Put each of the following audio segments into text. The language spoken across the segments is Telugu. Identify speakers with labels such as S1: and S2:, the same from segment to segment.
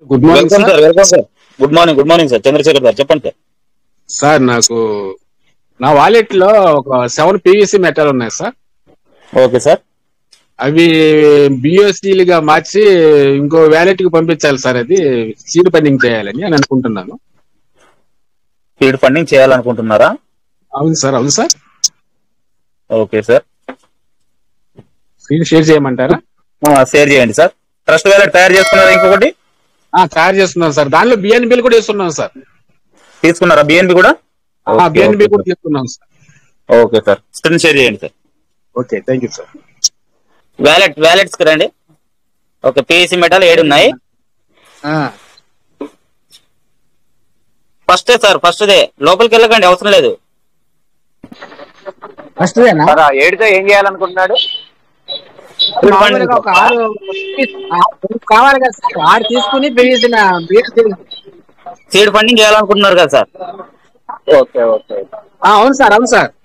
S1: Good morning
S2: welcome
S1: sir
S2: sir welcome sir good morning good morning sir Chandrasekhar sir చెప్పండి సార్
S1: సార్ నాకు నా వాలెట్ లో ఒక సెవెన్ పీవీసీ మెటల్ ఉన్నాయి సార్
S2: ఓకే సార్
S1: అవి బిఎస్డీలుగా మార్చి ఇంకో వ్యాలెట్ కి పంపించాలి సార్ అది సీడ్ ఫండింగ్ చేయాలని అని అనుకుంటున్నాను
S2: ఫీడ్ ఫండింగ్ చేయాలనుకుంటున్నారా
S1: అవును సార్ అవును sir
S2: okay sir
S1: screen share చేయమంటారా
S2: షేర్ చేయండి సార్ ట్రస్ట్ వ్యాలెట్ తయారు చేసుకున్నారా ఇంకొకటి
S1: ఆ, తయారు చేస్తున్నాను సార్ దానిలో బిఎన్బిలు కూడా ఇస్తున్నాం సార్
S2: తీసుకున్నారా బిఎన్బి కూడా ఓకే,
S1: బిఎన్బి
S2: ఓకే
S1: కూడా తీసుకున్నాం sir
S2: okay sir screen share చేయండి sir
S1: okay thank you sir
S2: wallet wallets కి రండి ఓకే పిఎస్సి మెటల్ ఏడు ఉన్నాయి ఫస్ట్ సార్ ఫస్ట్ దే లోపలికి వెళ్ళకండి అవసరం లేదు
S3: ఫస్ట్
S2: సార్ ఆ ఏడుతో ఏం చేయాలనుకుంటున్నాడు
S3: మామూలుగా ఒక ఆరు ఆరు కావాలి కదా సార్ ఆరు తీసుకుని బియ్యం
S2: సీడ్ ఫండింగ్ చేయాలనుకుంటున్నారు కదా సార్ ఓకే ఓకే
S3: అవును సార్ అవును సార్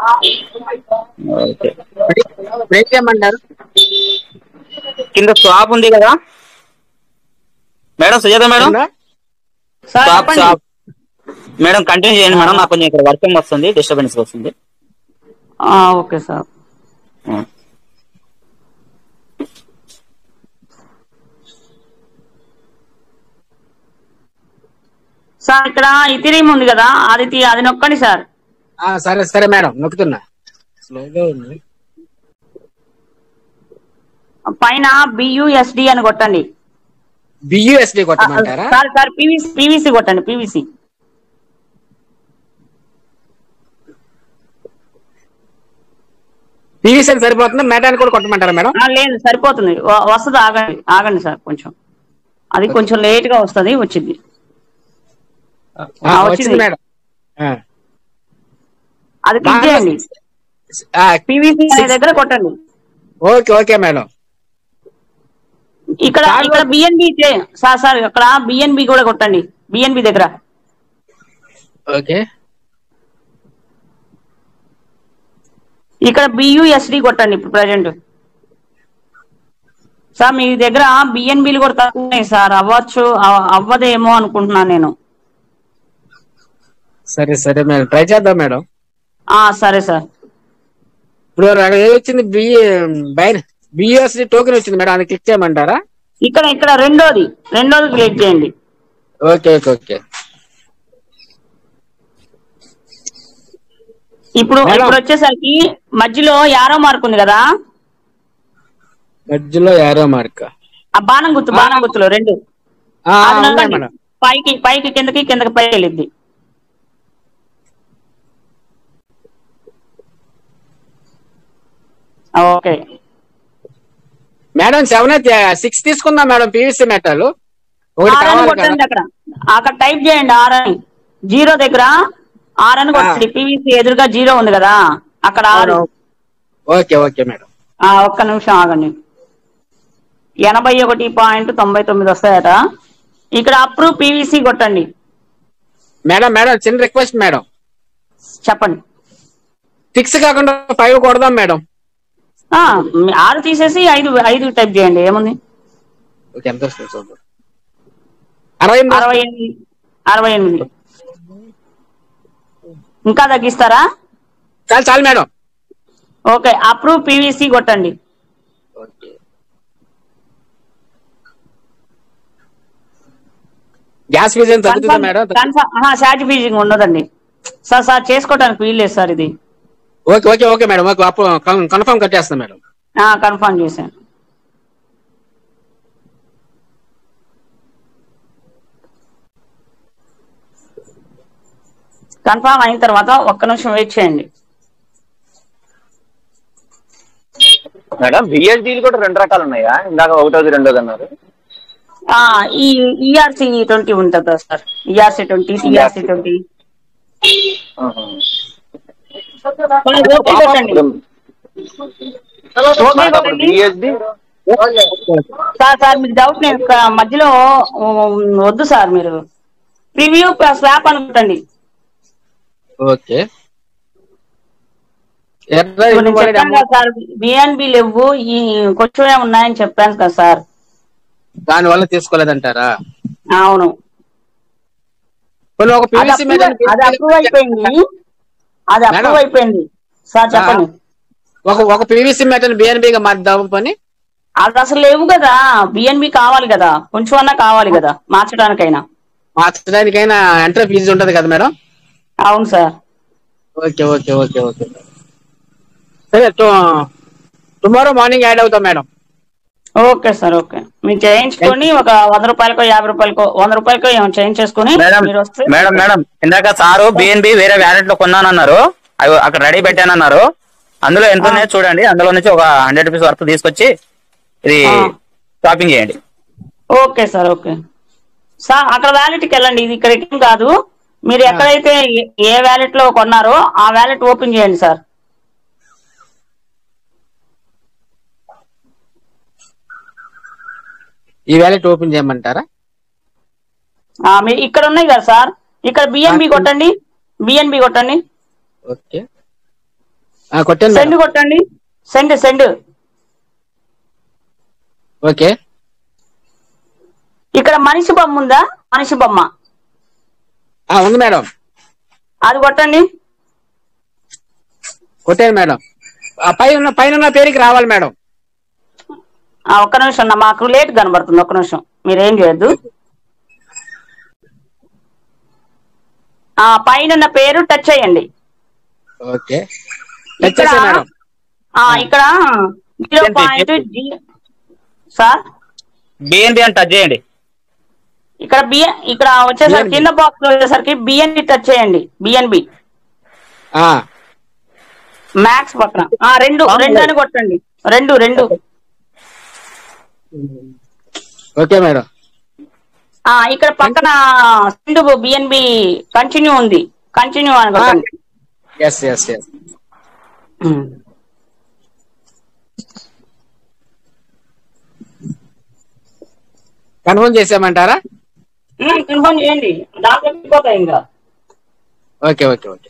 S2: ఓకే
S3: బ్రేక్ చేయమంటారు
S2: కింద స్వాప్ ఉంది కదా madam Sujatha madam
S3: sir
S2: swap
S3: చెప్పండి
S2: స్వాప్ మేడం కంటిన్యూ చేయండి మేడం నాకు కొంచెం ఇక్కడ వర్షం వస్తుంది డిస్టర్బెన్స్ వస్తుంది
S3: ఆ, ఓకే సార్ సార్ ఇక్కడ ఇథిరియం ఉంది కదా అది తీ- అది నొక్కండి సార్
S1: ఆ, సరే సరే మేడం నొక్కుతున్నా స్లోగా ఉంది
S3: పైన బియుఎస్డి అని కొట్టండి
S1: బియుఎస్డి కొట్టమంటారా
S3: సార్ సార్ పీవీసీ పీవీసీ కొట్టండి పీవీసీ
S1: పీవీసీ సరిపోతుందా మెటాన్ కూడా కొట్టమంటారా మేడం
S3: లేదు సరిపోతుంది వ- వస్తుంది ఆగండి ఆగండి సార్ కొంచెం అది కొంచెం లేట్ గా వస్తుంది వచ్చింది
S1: ఆ,
S3: ఆ,
S1: వచ్చింది
S3: వచ్చింది.
S1: మేడం ఆ.
S3: అది క్లిక్ చేయండి
S1: ఆ,
S3: పీవీసీ అనే దగ్గర కొట్టండి
S1: ఓకే ఓకే మేడం
S3: ఇక్కడ ఇక్కడ బిఎన్బి సార్ సార్ ఇక్కడ బిఎన్బి కూడా కొట్టండి బిఎన్బి దగ్గర
S1: ఓకే
S3: ఇక్కడ బియుఎస్డి కొట్టండి ఇప్పుడు ప్రజెంట్ సార్ మీ దగ్గర బిఎన్బిలు కూడా తక్కువ ఉన్నాయి సార్ అవ్వచ్చు అవ- అవ్వదేమో అనుకుంటున్నాను నేను
S1: సరే సరే మేడం ట్రై చేద్దాం మేడం
S3: ఆ సరే సార్
S1: ఇప్పుడు అక్కడ ఏ వచ్చింది బిఏ బిఎస్డి టోకెన్ వచ్చింది మేడం అది క్లిక్ చేయమంటారా
S3: ఇక్కడ ఇక్కడ రెండోది రెండోది క్లిక్ చేయండి
S1: ఓకే ఓకే ఓకే
S3: ఇప్పుడు
S1: మేడం.
S3: ఇప్పుడు వచ్చేసరికి మధ్యలో యారో మార్క్ ఉంది కదా
S1: మధ్యలో యారో మార్క్
S3: ఆ బాణం గుర్తు బాణం గుర్తులో రెండు
S1: ఆ,
S3: అది
S1: ఉన్నాయి
S3: నొక్కండి.
S1: మేడం
S3: పైకి పైకి కిందకి కిందకి పైకి వెళ్ళిద్ది ఓకే
S1: మేడం సెవెన్ సిక్స్ తీసుకుందాం మేడం పివిసి మెటల్ ఒకటి
S3: ఆర్ అని
S1: కావాలి
S3: కొట్టండి
S1: కదా
S3: అక్కడ అక్కడ టైప్ చేయండి ఆర్ అని జీరో దగ్గర ఆర్ అని కొట్టండి పీవీసీ ఎదురుగా జీరో ఉంది కదా అక్కడ ఆరు
S1: ఓకే ఓకే మేడం
S3: ఆ, ఒక్క నిమిషం ఆగండి ఎనభై ఒకటి పాయింట్ తొంభై తొమ్మిది వస్తాయట ఇక్కడ అప్రూవ్ పీవీసీ కొట్టండి
S1: మేడం మేడం చిన్న రిక్వెస్ట్ మేడం
S3: చెప్పండి
S1: సిక్స్ కాకుండా ఫైవ్ కొడదాం మేడం
S3: ఆ, మీ ఆరు తీసేసి ఐదు ఐదు టైప్ చేయండి ఏముంది
S1: ఓకే ఎంత వస్తుంది చూద్దాం అరవై ఎనిమిది
S3: అరవై ఎనిమిది అరవై ఎనిమిది ఇంకా తగ్గిస్తారా
S1: చాలు చాలు మేడం
S3: ఓకే అప్రూవ్ పీవీసీ కొట్టండి
S1: గ్యాస్ ఫీజు ఏం తగ్గుతుందా మేడం
S3: షార్ట్ ఫీజింగ్ ఉండదండి సార్ సార్ చేసుకోవడానికి వీల్లేదు సార్ ఇది
S1: okay okay okay madam okay అప్పుడు కన్ఫర్మ్ కట్టేస్తాం మేడం
S3: కన్ఫర్మ్ చేశాను కన్ఫర్మ్ అయిన తర్వాత ఒక్క నిమిషం వెయిట్ చేయండి
S2: మేడం బిఎస్డీలు కూడా రెండు రకాలు ఉన్నాయా ఇందాక ఒకటోది రెండోది అన్నారు
S3: ఆ, ఈ ఈఆర్సీ ట్వంటీ ఉంటుందా sir ERC twenty TRC twenty okay కొట్టండి ఓకే కొట్టండి
S2: బిఎస్డి
S3: సార్ సార్ మీకు డౌట్ నేను ఇక్కడ మధ్యలో ఉమ్, వద్దు సార్ మీరు ప్రివ్యూ స్వాప్ అనుకుంటండి
S1: ఓకే
S3: ఇప్పుడు నేను చెప్పాను కదా సార్ బిఎన్బి లేవు ఈ కొంచెమే ఉన్నాయని చెప్పాను కదా సార్
S1: దాని వల్ల తీసుకోలేదంటారా
S3: అవును
S1: కొన్ని ఒక
S3: అది
S1: పీవీసీ
S3: అప్రూవ్ అది అప్రూవ్ అయిపోయింది అది అప్రూవ్
S1: మేడం.
S3: అయిపోయింది సార్ చెప్పండి
S1: ఒక ఒక పీవీసీ మెటల్ బిఎన్బిగా మార్దాం పని
S3: అది అసలు లేవు కదా బిఎన్బి కావాలి కదా కొంచెం అన్నా కావాలి కదా మార్చడానికైనా
S1: మార్చడానికైనా ఎంట్రీ ఫీజు ఉంటది కదా మేడం
S3: అవును sir
S1: okay okay okay okay సరే టుమారో మార్నింగ్ యాడ్ అవుతాం మేడం
S3: ఓకే సార్ ఓకే మీరు చేయించుకొని ఒక వంద రూపాయలకో యాభై రూపాయలకో వంద రూపాయలకో ఏమో చేయించేసుకొని
S2: మేడం
S3: మీరు వస్తే
S2: మేడం మేడం ఇందాక సారు బిఎన్బి వేరే వ్యాలెట్ లో కొన్నానన్నారు అవి అక్కడ రెడీ పెట్టానన్నారు అందులో ఎంత ఉన్నాయో చూడండి అందులో నుంచి ఒక హండ్రెడ్ రూపీస్ వర్త్ తీసుకొచ్చి ఇది
S3: ఆ.
S2: షాపింగ్ చేయండి
S3: ఓకే సార్ ఓకే సార్ అక్కడ వ్యాలెట్కి వెళ్ళండి ఇది ఇక్కడ ఏం కాదు మీరు ఎక్కడైతే ఏ- ఏ వ్యాలెట్ లో కొన్నారో ఆ వ్యాలెట్ ఓపెన్ చేయండి సార్
S1: ఈ వ్యాలెట్ ఓపెన్ చేయమంటారా
S3: ఆ, మీ ఇక్కడ ఉన్నాయి కదా సార్ ఇక్కడ బిఎన్బి
S1: ఆ,
S3: కొట్టండి బిఎన్బి కొట్టండి
S1: ఓకే ఆ, కొట్టాను
S3: సెండ్
S1: మేడం
S3: కొట్టండి సెండ్ సెండ్
S1: ఓకే
S3: ఇక్కడ మనిషి బొమ్మ ఉందా మనిషి బొమ్మ
S1: ఆ, ఉంది మేడం
S3: అది కొట్టండి
S1: కొట్టాను మేడం ఆ పైన ఉన్న పైన ఉన్న పేరుకి రావాలి మేడం
S3: ఆ, ఒక్క నిమిషం నా మాకు లేట్ కనబడుతుంది ఒక్క నిమిషం మీరేం చేయొద్దు ఆ పైన ఉన్న పేరు టచ్ చేయండి
S1: ఓకే టచ్
S3: ఇక్కడ
S1: చేసా మేడం
S3: ఆ, ఇక్కడ జీరో
S2: ఏంటి?
S3: పాయింట్ జీ సార్
S2: బిఎన్బి అని టచ్ చేయండి
S3: ఇక్కడ బిఎన్ ఇక్కడ వచ్చేసరికి
S1: BNB.
S3: కింద బాక్స్ లో వచ్చేసరికి బిఎన్బి టచ్ చేయండి బిఎన్బి
S1: ఆ,
S3: మ్యాక్స్ పక్కన ఆ రెండు
S2: అవును.
S3: రెండు అని కొట్టండి రెండు రెండు
S1: ఓకే మేడం
S3: ఆ ఇక్కడ పక్కన సింధు బిఎన్బి కంటిన్యూ ఉంది కంటిన్యూ అని కొట్టండి
S1: yes yes yes
S3: um.
S1: Confirm చేసామంటారా
S3: ఉమ్, కన్ఫర్మ్ చేయండి దాంట్లో వెళ్ళిపోతాయి ఇంకా
S1: ఓకే ఓకే ఓకే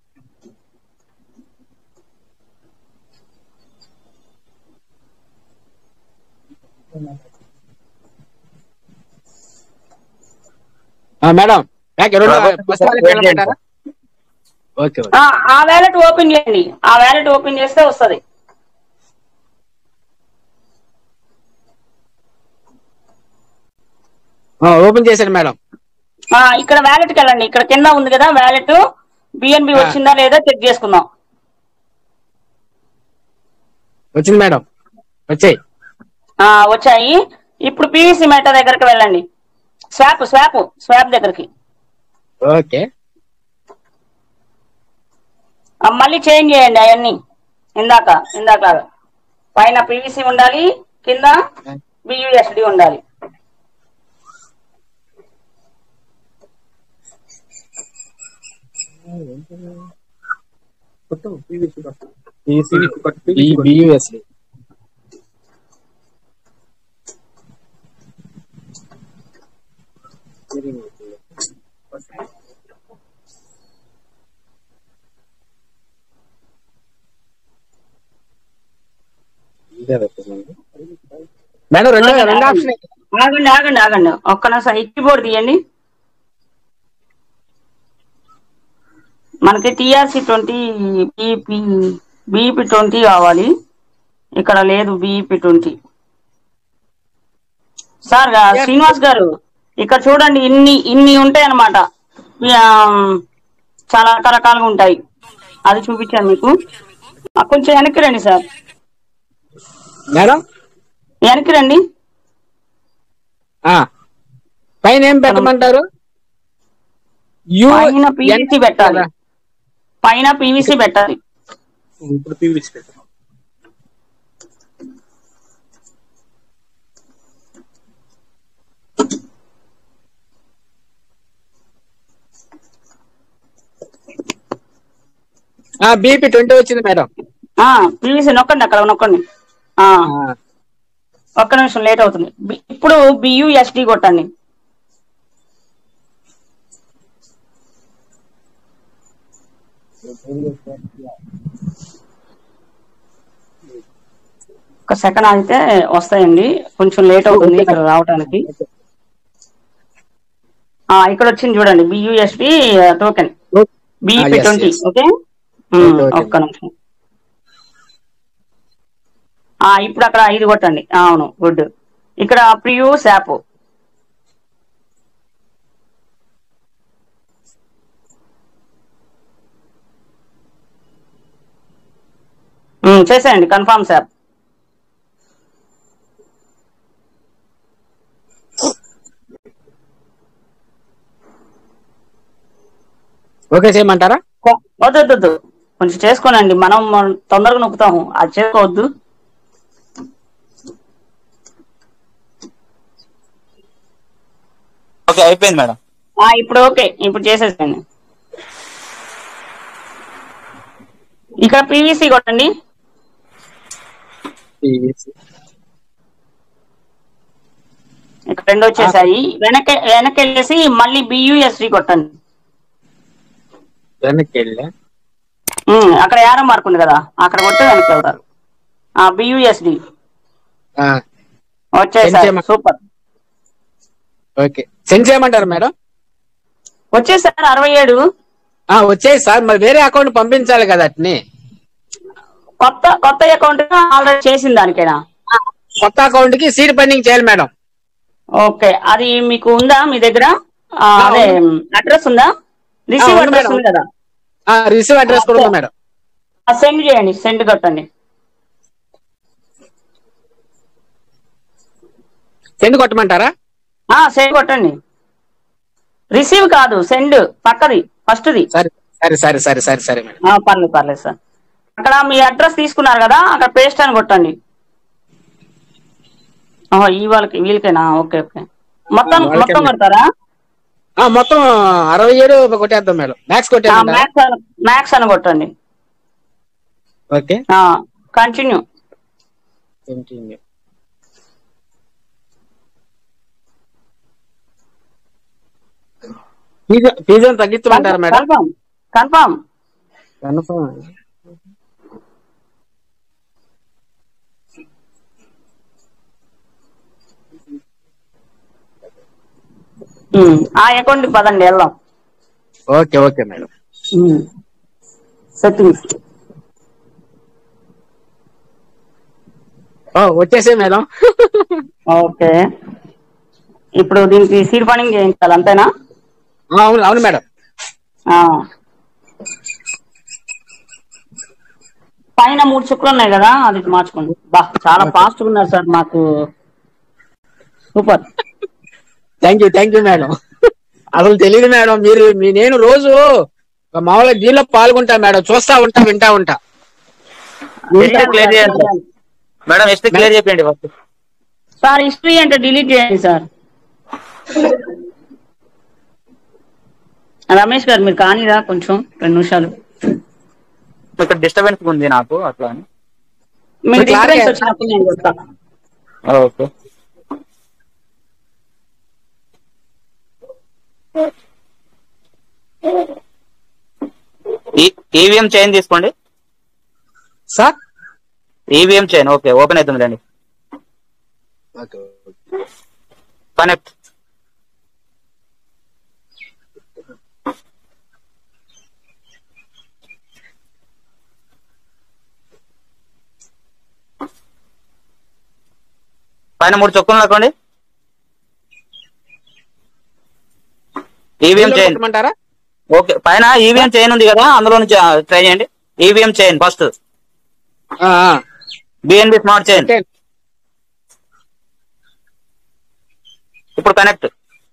S1: ఆ, మేడం బ్యాక్ రెండు ఫస్ట్ వాళ్ళకి వెళ్ళమంటారా ఓకే ఓకే
S3: ఆ, ఆ వ్యాలెట్ ఓపెన్ చేయండి ఆ వ్యాలెట్ ఓపెన్ చేస్తే వస్తది
S1: ఆ, ఓపెన్ చేశాను మేడం
S3: ఆ ఇక్కడ వ్యాలెట్ కి వెళ్ళండి ఇక్కడ కింద ఉంది కదా వ్యాలెట్ బిఎన్బి
S1: ఆ.
S3: వచ్చిందా లేదా చెక్ చేసుకుందాం
S1: వచ్చింది మేడం వచ్చాయి
S3: ఆ వచ్చాయి ఇప్పుడు పివిసి మెటా దగ్గరికి వెళ్ళండి స్వాప్ స్వాప్ స్వాప్ దగ్గరికి
S1: ఓకే
S3: ఆ, మళ్ళీ చేంజ్ చేయండి అవన్నీ ఇందాక ఇందాక పైన పివిసి ఉండాలి కింద బియుఎస్డి ఉండాలి
S1: బియుఎస్డి మేడం రెండు రెండు ఆప్షన్
S3: ఆగండి ఆగండి ఆగండి ఒక్క నిమిషం ఈ కీబోర్డ్ తీయండి మనకి TRC twenty BP BP twenty కావాలి ఇక్కడ లేదు బీపీ ట్వంటీ సార్ గా- శ్రీనివాస్ గారు ఇక్కడ చూడండి ఇన్ని ఇన్ని ఉంటాయి అన్నమాట ఆ, చాలా రకరకాలుగా ఉంటాయి అది చూపించాను మీకు ఆ, కొంచెం వెనక్కి రండి సార్
S1: మేడం
S3: వెనక్కి రండి
S1: ఆ, పైన ఏం పెట్టమంటారు యు
S3: పైన పీవీసీ పెట్టాలి పైన పీవీసీ పెట్టాలి
S1: ఇప్పుడు పీవీసీ పెట్టాం బీపీ ట్వంటీ వచ్చింది మేడం
S3: ఆ పీవీసీ నొక్కండి అక్కడ నొక్కండి ఆ ఒక్క నిమిషం లేట్ అవుతుంది బి- ఇప్పుడు బియుఎస్డి కొట్టండి ఒక సెకండ్ ఆగితే వస్తాయండి కొంచెం లేట్ అవుతుంది ఇక్కడ రావడానికి ఆ, ఇక్కడ వచ్చింది చూడండి BUSD token BEP
S1: yes,
S3: twenty
S1: yes.
S3: Okay
S1: Okay, okay.
S3: ఒక్క నిమిషం ఆ, ఇప్పుడు అక్కడ ఇది కొట్టండి ఆ, అవును గుడ్ ఇక్కడ ప్రియూస్ యాప్ చేసేయండి కన్ఫర్మ్స్ యాప్
S1: ఓకే చేయమంటారా
S3: వద్దు వద్దు, వద్దు కొంచెం చేసుకోనండి మనం మనం తొందరగా నొక్కుతాము అది చేసుకోవద్దు
S2: ఓకే అయిపోయింది మేడం
S3: ఆ, ఇప్పుడు ఓకే ఇప్పుడు చేసేసండి ఇక్కడ పీవీసీ కొట్టండి ఇక్కడ రెండు వచ్చేసాయి వెనక్కి వెనక్కి వెళ్ళేసి మళ్ళీ బియుఎస్డి కొట్టండి
S1: వెనక్కి వెళ్ళా
S3: ఉమ్, అక్కడ యారో మార్క్ ఉంది కదా అక్కడ కొట్టి వెనక్కి వెళ్తారు ఆ బియుఎస్డి
S1: ఆ,
S3: వచ్చేసాయి
S1: ఎంతేమ-
S3: సూపర్
S1: ఓకే సెండ్ చేయమంటారు మేడం
S3: వచ్చేసారు అరవై ఏడు
S1: ఆ వచ్చేది సార్ మరి వేరే అకౌంట్ పంపించాలి కదా అట్ని
S3: కొత్త కొత్త అకౌంట్ ఆల్రెడీ చేసిన దానికేనా
S1: కొత్త అకౌంట్ కి సీడ్ ఫండింగ్ చేయాలి మేడం
S3: ఓకే అది మీకు ఉందా మీ దగ్గర ఆ, అదే అడ్రస్ ఉందా రిసీవ్
S1: ఉంది
S3: అడ్రస్
S1: మేడం.
S3: ఉంది కదా
S1: రిసీవ్ అడ్రస్ కూడా ఉంది మేడం
S3: సెండ్ చేయండి సెండ్ కొట్టండి
S1: సెండ్ కొట్టమంటారా
S3: ఆ సెండ్ కొట్టండి రిసీవ్ కాదు సెండ్ పక్కది ఫస్ట్ది
S1: సరే సరే సరే సరే సరే సరే మేడం
S3: ఆ, పర్లేదు పర్లేదు సార్ అక్కడ మీ అడ్రస్ తీసుకున్నారు కదా అక్కడ పేస్ట్ అని కొట్టండి ఓహో ఈ వాళ్ళకి వీళ్ళకేనా ఓకే ఓకే మొత్తం
S1: వాళ్ళకే
S3: మొత్తం
S1: మేడం.
S3: కొడతారా
S1: ఆ మొత్తం అరవై ఏడు కొట్టేద్దాం మేడం మ్యాక్స్ కొట్టేద్దాం
S3: మ్యాక్స్ అని మ్యాక్స్ అని కొట్టండి
S1: okay
S3: continue
S1: continue fee fee తగ్గించమంటారా మేడం
S3: కన్ఫామ్ కన్ఫామ్
S1: కన్ఫర్మ్
S3: ఆ అకౌంట్ పదండి వెళ్దాం
S1: ఓకే ఓకే మేడం
S3: సెట్టింగ్స్
S1: ఓ వచ్చేసే మేడం
S3: ఓకే ఇప్పుడు దీనికి సీడ్ ఫండింగ్ చేయించాలి అంతేనా
S1: ఆ, అవును అవును మేడం
S3: ఆ. పైన మూడు చుక్కలు ఉన్నాయి కదా అది మార్చుకోండి బా చాలా ఫాస్ట్ ఉన్నారు సార్ మాకు super
S1: thank you thank you madam అసలు తెలియదు మేడం మీరు మీ నేను రోజు మామూలుగా దీనిలో పాల్గొంటా మేడం చూస్తా ఉంటా వింటా ఉంటా
S2: హిస్టరీ క్లియర్ చేయండి సార్ మేడం హిస్టరీ క్లియర్ చేయండి ఫస్ట్
S3: సార్ హిస్టరీ అంటే డిలీట్ చేయండి సార్ రమేష్ గారు మీరు కానీరా కొంచెం రెండు నిమిషాలు
S2: ఇక్కడ డిస్టర్బెన్స్ ఉంది నాకు అట్లా అని
S3: మీకు
S1: Clarity-
S3: డిఫరెన్స్ వచ్చినప్పుడు నేను చెప్తాను
S2: ఓకే ఈవీఎం చైన్ తీసుకోండి
S1: sir
S2: EVM chain okay open అవుతుంది రండి కనెక్ట్ పైన మూడు చొక్కులు నొక్కండి ఈవీఎం చైన్
S1: కొట్టమంటారా
S2: ఓకే పైన ఈవీఎం చైన్ ఉంది కదా అందులో నుంచి ట్రై చేయండి ఈవీఎం చైన్ ఫస్ట్
S1: ఆ, ఆ.
S2: BNB smart chain
S1: okay.
S2: ఇప్పుడు కనెక్ట్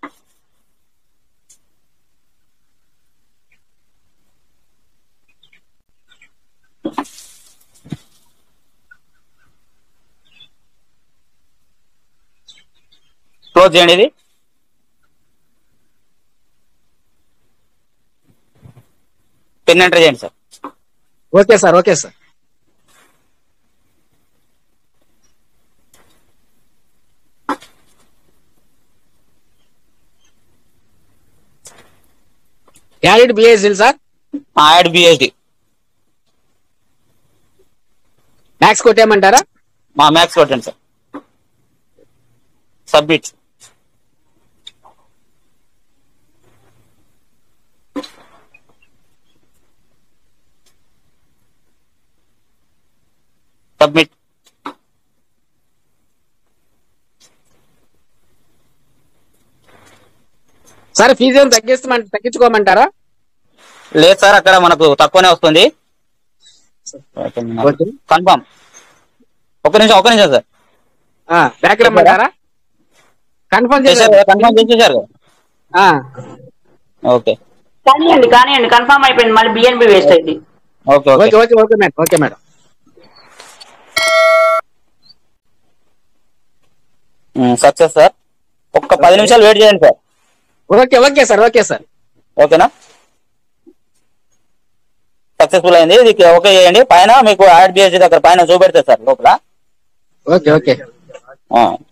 S2: క్లోజ్ చేయండి ఇది పిన్ ఎంటర్ చేయండి sir
S1: okay sir okay sir added BSL sir
S2: add BSD
S1: max కొట్టేయమంటారా
S2: మా మ్యాక్స్ కొట్టండి sir submit submit
S1: sir fee ఏం తగ్గిస్తామంట తగ్గించుకోమంటారా
S2: లేదు సార్ అక్కడ మనకు తక్కువనే వస్తుంది
S1: ఓకే
S2: కన్ఫామ్ ఒక నిమిషం ఒక నిమిషం సార్
S1: బ్యాక్ రమ్మంటారా కన్ఫర్మ్
S2: చేశారు
S1: చేశారు
S2: కన్ఫామ్ చేసేసారు కదా?
S1: ఆ,
S2: ఓకే
S3: కానివ్వండి కానివ్వండి కన్ఫర్మ్ అయిపోయింది మళ్ళీ బిఎన్బి వేస్ట్ అయింది
S2: okay
S1: okay
S2: okay
S1: okay okay madam okay madam
S2: success sir ఒక్క పది నిమిషాలు వెయిట్ చేయండి sir
S1: okay okay sir okay sir
S2: ఓకేనా సక్సెస్ఫుల్ అయింది ఇది ఓకే చేయండి పైన మీకు యాడ్ బిఎస్సి దగ్గర పైన చూపెడతారు సార్ లోపల
S1: ఓకే ఓకే
S2: ఆ.